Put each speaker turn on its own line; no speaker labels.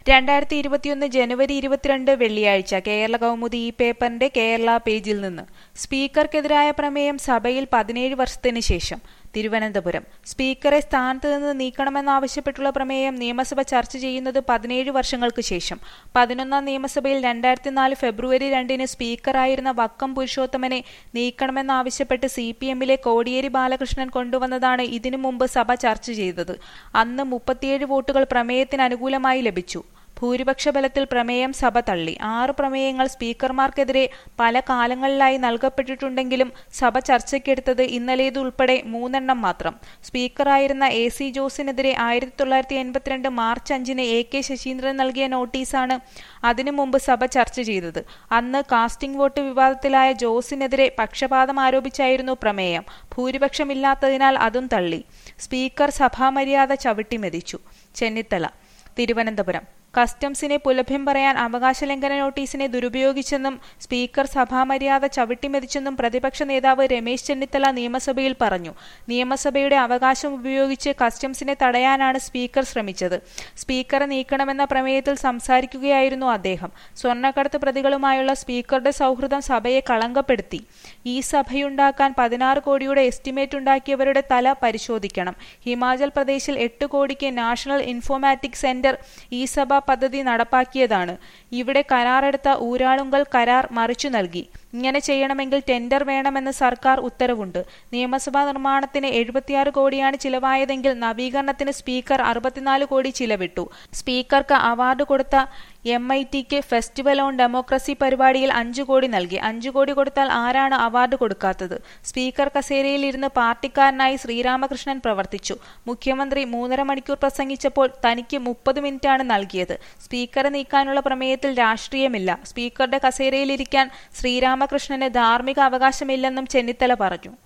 രണ്ടായിരത്തി ഇരുപത്തിയൊന്ന് ജനുവരി ഇരുപത്തിരണ്ട് വെള്ളിയാഴ്ച കേരള കൗമുദി ഈ പേപ്പറിന്റെ കേരള പേജിൽ നിന്ന് സ്പീക്കർക്കെതിരായ പ്രമേയം സഭയിൽ പതിനേഴ് വർഷത്തിന് ശേഷം തിരുവനന്തപുരം സ്പീക്കറെ സ്ഥാനത്ത് നിന്ന് നീക്കണമെന്നാവശ്യപ്പെട്ടുള്ള പ്രമേയം നിയമസഭ ചർച്ച ചെയ്യുന്നത് പതിനേഴ് വർഷങ്ങൾക്ക് ശേഷം പതിനൊന്നാം നിയമസഭയിൽ രണ്ടായിരത്തി നാല് ഫെബ്രുവരി രണ്ടിന് സ്പീക്കറായിരുന്ന വക്കം പുരുഷോത്തമനെ നീക്കണമെന്നാവശ്യപ്പെട്ട് സി പി എമ്മിലെ കോടിയേരി ബാലകൃഷ്ണൻ കൊണ്ടുവന്നതാണ് ഇതിനു മുമ്പ് സഭ ചർച്ച ചെയ്തത് അന്ന് മുപ്പത്തിയേഴ് വോട്ടുകൾ പ്രമേയത്തിന് അനുകൂലമായി ലഭിച്ചു ഭൂരിപക്ഷ ബലത്തിൽ പ്രമേയം സഭ തള്ളി ആറ് പ്രമേയങ്ങൾ സ്പീക്കർമാർക്കെതിരെ പല കാലങ്ങളിലായി നൽകപ്പെട്ടിട്ടുണ്ടെങ്കിലും സഭ ചർച്ചയ്ക്കെടുത്തത് ഇന്നലേതുൾപ്പെടെ മൂന്നെണ്ണം മാത്രം സ്പീക്കറായിരുന്ന എ സി ജോസിനെതിരെ ആയിരത്തി തൊള്ളായിരത്തി എൺപത്തിരണ്ട് മാർച്ച് അഞ്ചിന് എ കെ ശശീന്ദ്രൻ നൽകിയ നോട്ടീസാണ് അതിനു മുമ്പ് സഭ ചർച്ച ചെയ്തത് അന്ന് കാസ്റ്റിംഗ് വോട്ട് വിവാദത്തിലായ ജോസിനെതിരെ പക്ഷപാതം ആരോപിച്ചായിരുന്നു പ്രമേയം ഭൂരിപക്ഷമില്ലാത്തതിനാൽ അതും തള്ളി സ്പീക്കർ സഭാമര്യാദ ചവിട്ടിമെതിച്ചു ചെന്നിത്തല തിരുവനന്തപുരം കസ്റ്റംസിനെ പുലഭ്യം പറയാൻ അവകാശലംഘന നോട്ടീസിനെ ദുരുപയോഗിച്ചെന്നും സ്പീക്കർ സഭാമര്യാദ ചവിട്ടിമെതിച്ചെന്നും പ്രതിപക്ഷ നേതാവ് രമേശ് ചെന്നിത്തല നിയമസഭയിൽ പറഞ്ഞു നിയമസഭയുടെ അവകാശം ഉപയോഗിച്ച് കസ്റ്റംസിനെ തടയാനാണ് സ്പീക്കർ ശ്രമിച്ചത് സ്പീക്കറെ നീക്കണമെന്ന പ്രമേയത്തിൽ സംസാരിക്കുകയായിരുന്നു അദ്ദേഹം സ്വർണ്ണക്കടത്ത് പ്രതികളുമായുള്ള സ്പീക്കറുടെ സൗഹൃദം സഭയെ കളങ്കപ്പെടുത്തി ഈ സഭയുണ്ടാക്കാൻ പതിനാറ് കോടിയുടെ എസ്റ്റിമേറ്റ് ഉണ്ടാക്കിയവരുടെ തല പരിശോധിക്കണം ഹിമാചൽ പ്രദേശിൽ എട്ട് കോടിക്ക് നാഷണൽ ഇൻഫോമാറ്റിക് സെന്റർ ഈ സഭ പദ്ധതി നടപ്പാക്കിയതാണ് ഇവിടെ കരാറെടുത്ത ഊരാളുങ്കൽ കരാർ മറിച്ചു നൽകി ഇങ്ങനെ ചെയ്യണമെങ്കിൽ ടെൻഡർ വേണമെന്ന് സർക്കാർ ഉത്തരവുണ്ട് നിയമസഭാ നിർമ്മാണത്തിന് എഴുപത്തിയാറ് കോടിയാണ് ചിലവായതെങ്കിൽ നവീകരണത്തിന് സ്പീക്കർ അറുപത്തിനാല് കോടി ചിലവിട്ടു സ്പീക്കർക്ക് അവാർഡ് കൊടുത്ത എം ഐ ടിക്ക് ഫെസ്റ്റിവൽ ഓൺ ഡെമോക്രസി പരിപാടിയിൽ അഞ്ചു കോടി നൽകി അഞ്ചു കോടി കൊടുത്താൽ ആരാണ് അവാർഡ് കൊടുക്കാത്തത് സ്പീക്കർ കസേരയിൽ ഇരുന്ന് പാർട്ടിക്കാരനായി ശ്രീരാമകൃഷ്ണൻ പ്രവർത്തിച്ചു മുഖ്യമന്ത്രി മൂന്നര മണിക്കൂർ പ്രസംഗിച്ചപ്പോൾ തനിക്ക് മുപ്പത് മിനിറ്റാണ് നൽകിയത് സ്പീക്കറെ നീക്കാനുള്ള പ്രമേയത്തിൽ രാഷ്ട്രീയമില്ല സ്പീക്കറുടെ കസേരയിലിരിക്കാൻ ശ്രീരാമകൃഷ്ണന് ധാർമ്മിക അവകാശമില്ലെന്നും ചെന്നിത്തല പറഞ്ഞു